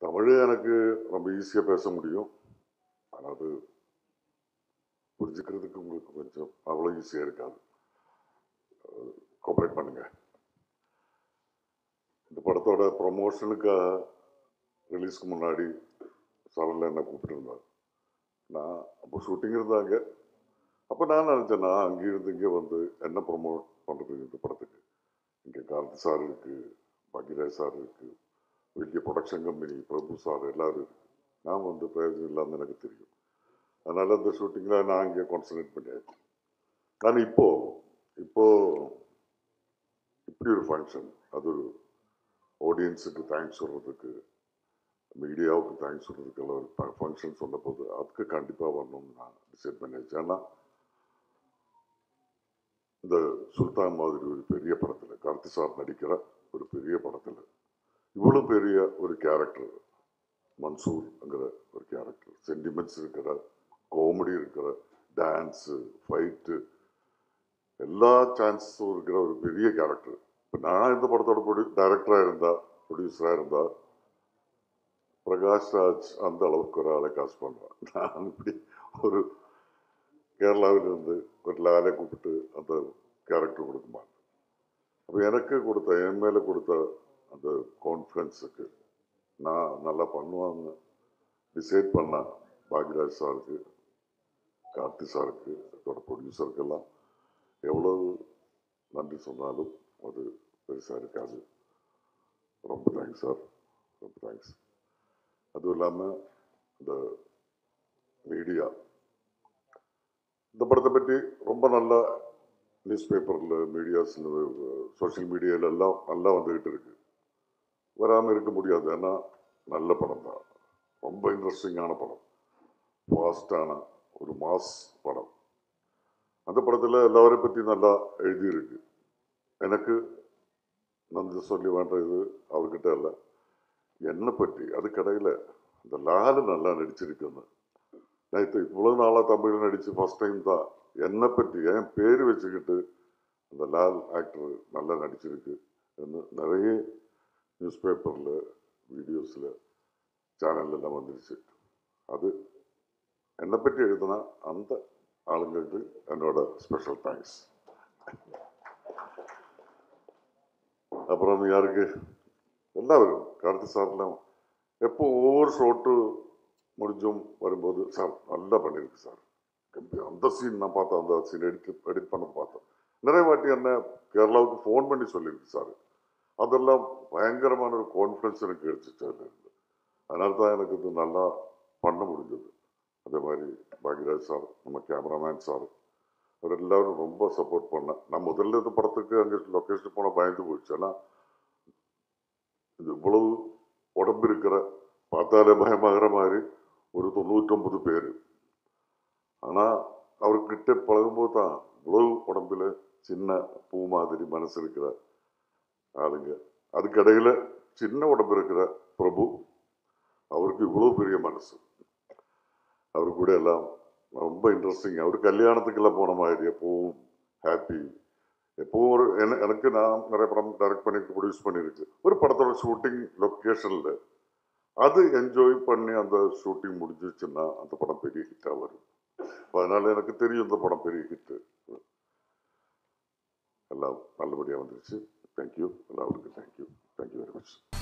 தமிழ் எனக்கு ரொம்ப ஈஸியாக பேச முடியும் ஆனால் அது புரிஞ்சுக்கிறதுக்கு உங்களுக்கு கொஞ்சம் அவ்வளோ ஈஸியாக இருக்காது கோஆப்ரேட் பண்ணுங்க இந்த படத்தோட ப்ரொமோஷனுக்காக ரிலீஸ்க்கு முன்னாடி சரணில் என்ன கூப்பிட்டுருந்தார் நான் அப்போ ஷூட்டிங் இருந்தாங்க அப்போ நான் நினச்சேன் நான் அங்கே இருந்து இங்கே வந்து என்ன ப்ரொமோட் பண்ணுறது இந்த படத்துக்கு இங்கே கார்த்தி சார் இருக்குது பாக்யராஜ் சார் இருக்குது பெரிய ப்ரொடக்ஷன் கம்பெனி பிரபு சார் எல்லாரும் இருக்கு நான் வந்து பிரயோஜனம் இல்லாமல் எனக்கு தெரியும் அதனால் அந்த ஷூட்டிங்கில் நான் இங்கே கான்சன்ட்ரேட் பண்ணியாச்சு நான் இப்போ இப்போ இப்படி ஒரு ஃபங்க்ஷன் அது ஆடியன்ஸுக்கு தேங்க்ஸ் சொல்கிறதுக்கு மீடியாவுக்கு தேங்க்ஸ் சொல்கிறதுக்கெல்லாம் ஒரு ஃபங்க்ஷன் சொன்னபோது அதுக்கு கண்டிப்பாக வரணும்னு நான் டிசைட் பண்ணியாச்சு ஏன்னா இந்த சுல்தான் மாதிரி ஒரு பெரிய படத்தில் கார்த்தி சார் நடிக்கிற ஒரு பெரிய படத்தில் இவ்வளோ பெரிய ஒரு கேரக்டர் மன்சூர்ங்கிற ஒரு கேரக்டர் சென்டிமெண்ட்ஸ் இருக்கிற காமெடி இருக்கிற டான்ஸு ஃபைட்டு எல்லா சான்ஸும் இருக்கிற ஒரு பெரிய கேரக்டர் இப்போ நான் இந்த படத்தோட ப்ரொடியூ டைரக்டராக இருந்தா ப்ரொடியூசராக இருந்தா பிரகாஷ் ராஜ் அந்த அளவுக்கு ஒரு ஆளை காசு பண்ணுவேன் நான் இப்படி ஒரு கேரளாவிலிருந்து ஒரு லாலை கூப்பிட்டு அந்த கேரக்டர் கொடுக்க மாட்டேன் அப்போ எனக்கு கொடுத்த என் மேலே கொடுத்த அந்த கான்ஃபிடன்ஸுக்கு நான் நல்லா பண்ணுவான்னு டிசைட் பண்ண பாக்யராஜ் சாருக்கு கார்த்தி சாருக்கு அதோட ப்ரொடியூசருக்கெல்லாம் எவ்வளவு நன்றி சொன்னாலும் அது பெருசாக இருக்காது ரொம்ப தேங்க்ஸ் சார் ரொம்ப தேங்க்ஸ் அதுவும் இல்லாமல் இந்த மீடியா இந்த படத்தை பற்றி ரொம்ப நல்லா நியூஸ் பேப்பரில் மீடியாஸில் சோஷியல் மீடியாவில் எல்லாம் நல்லா வந்துக்கிட்டு இருக்கு வராமல் இருக்க முடியாது ஏன்னா நல்ல படம் தான் ரொம்ப இன்ட்ரெஸ்டிங்கான படம் ஃபாஸ்டான ஒரு மாஸ் படம் அந்த படத்தில் எல்லாரையும் பற்றி நல்லா எழுதியிருக்கு எனக்கு நன்றி சொல்லி வேண்டது அவர்கிட்ட இல்லை என்னை பற்றி அது கடையில் அந்த லாலு நல்லா நடிச்சிருக்குன்னு நேற்று இவ்வளோ நாளாக தமிழில் நடித்து ஃபஸ்ட் டைம் தான் என்னை பற்றி என் பேர் வச்சுக்கிட்டு அந்த லால் ஆக்டர் நல்லா நடிச்சிருக்கு நிறைய நியூஸ் பேப்பரில் வீடியோஸில் சேனல்லாம் வந்துருச்சு அது என்னை பற்றி எழுதுனா அந்த ஆளுங்களுக்கு என்னோட ஸ்பெஷல் தேங்க்ஸ் அப்புறம் யாருக்கு எல்லாரும் கார்த்தி சார்லாம் எப்போ ஒவ்வொரு ஷோட்டு முடிஞ்சும் வரும்போது சார் நல்லா பண்ணியிருக்கு சார் கம்பி- அந்த சீன் நான் பார்த்தேன் அந்த சீன் எடிட் எடிட் பண்ண பார்த்தேன் நிறைய வாட்டி என்ன கேரளாவுக்கு ஃபோன் பண்ணி சொல்லியிருக்கு சார் அதெல்லாம் பயங்கரமான ஒரு கான்ஃபிடன்ஸ் எனக்கு கிடைச்சிச்சு அதுல இருந்து அதனால தான் எனக்கு இது நல்லா பண்ண முடிஞ்சது அதே மாதிரி பாக்யராஜ் சார் நம்ம கேமராமேன் சார் அவர் எல்லாரும் ரொம்ப சப்போர்ட் பண்ணேன் நான் முதல்ல இந்த படத்துக்கு அங்கே லொக்கேஷன் போனால் பயந்து போயிடுச்சு ஏன்னா இது இவ்வளவு உடம்பு இருக்கிற பார்த்தாலே பயமாகிற மாதிரி ஒரு தொண்ணூற்றொம்பது பேர் ஆனால் அவர்கிட்ட பழகும்போது தான் இவ்வளவு உடம்புல சின்ன பூ மாதிரி மனசு இருக்கிற ஆளுங்க அதுக்கடையில் சின்ன உடம்பு இருக்கிற பிரபு அவருக்கு இவ்வளோ பெரிய மனசு அவர் கூட எல்லாம் ரொம்ப இன்ட்ரெஸ்டிங் அவர் கல்யாணத்துக்கெல்லாம் போன மாதிரி எப்பவும் ஹாப்பி எப்பவும் ஒரு என- எனக்கு நான் நிறைய படம் டைரக்ட் பண்ணி ப்ரொடியூஸ் பண்ணியிருக்கு ஒரு படத்தோட ஷூட்டிங் லொக்கேஷனில் அது என்ஜாய் பண்ணி அந்த ஷூட்டிங் முடிஞ்சிச்சுன்னா அந்த படம் பெரிய ஹிட்டாக வரும் அப்ப அதனால எனக்கு தெரியும் இந்த படம் பெரிய ஹிட்டு எல்லாம் நல்லபடியாக வந்துருச்சு தேங்க்யூ எல்லாருக்கும் தேங்க்யூ தேங்க்யூ வெரி மச்